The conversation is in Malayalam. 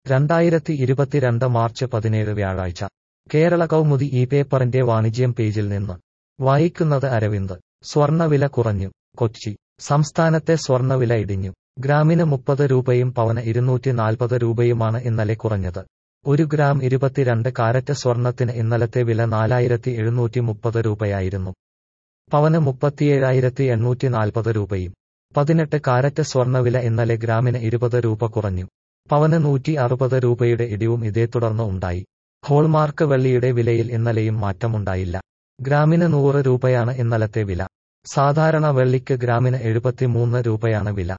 രണ്ടായിരത്തി ഇരുപത്തിരണ്ട് മാർച്ച് പതിനേഴ് വ്യാഴാഴ്ച കേരള കൗമുദി ഈ പേപ്പറിന്റെ വാണിജ്യം പേജിൽ നിന്ന് വായിക്കുന്നത് അരവിന്ദ് സ്വർണ്ണവില കുറഞ്ഞു കൊച്ചി സംസ്ഥാനത്തെ സ്വർണ്ണവില ഇടിഞ്ഞു ഗ്രാമിന് മുപ്പത് രൂപയും പവന് ഇരുന്നൂറ്റി നാൽപ്പത് രൂപയുമാണ് ഇന്നലെ കുറഞ്ഞത് ഒരു ഗ്രാം ഇരുപത്തിരണ്ട് കാരറ്റ് സ്വർണത്തിന് ഇന്നലത്തെ വില നാലായിരത്തി എഴുന്നൂറ്റി മുപ്പത് രൂപയായിരുന്നു പവന് മുപ്പത്തിയേഴായിരത്തി എണ്ണൂറ്റി നാൽപ്പത് രൂപയും പതിനെട്ട് കാരറ്റ് സ്വർണ്ണവില ഇന്നലെ ഗ്രാമിന് ഇരുപത് രൂപ കുറഞ്ഞു പവന് നൂറ്റി അറുപത് രൂപയുടെ ഇടിവും ഇതേ തുടർന്ന് ഉണ്ടായി ഹോൾമാർക്ക് വെള്ളിയുടെ വിലയിൽ ഇന്നലെയും മാറ്റമുണ്ടായില്ല ഗ്രാമിന് നൂറ് രൂപയാണ് ഇന്നലത്തെ വില സാധാരണ വെള്ളിക്ക് ഗ്രാമിന് എഴുപത്തിമൂന്ന് രൂപയാണ് വില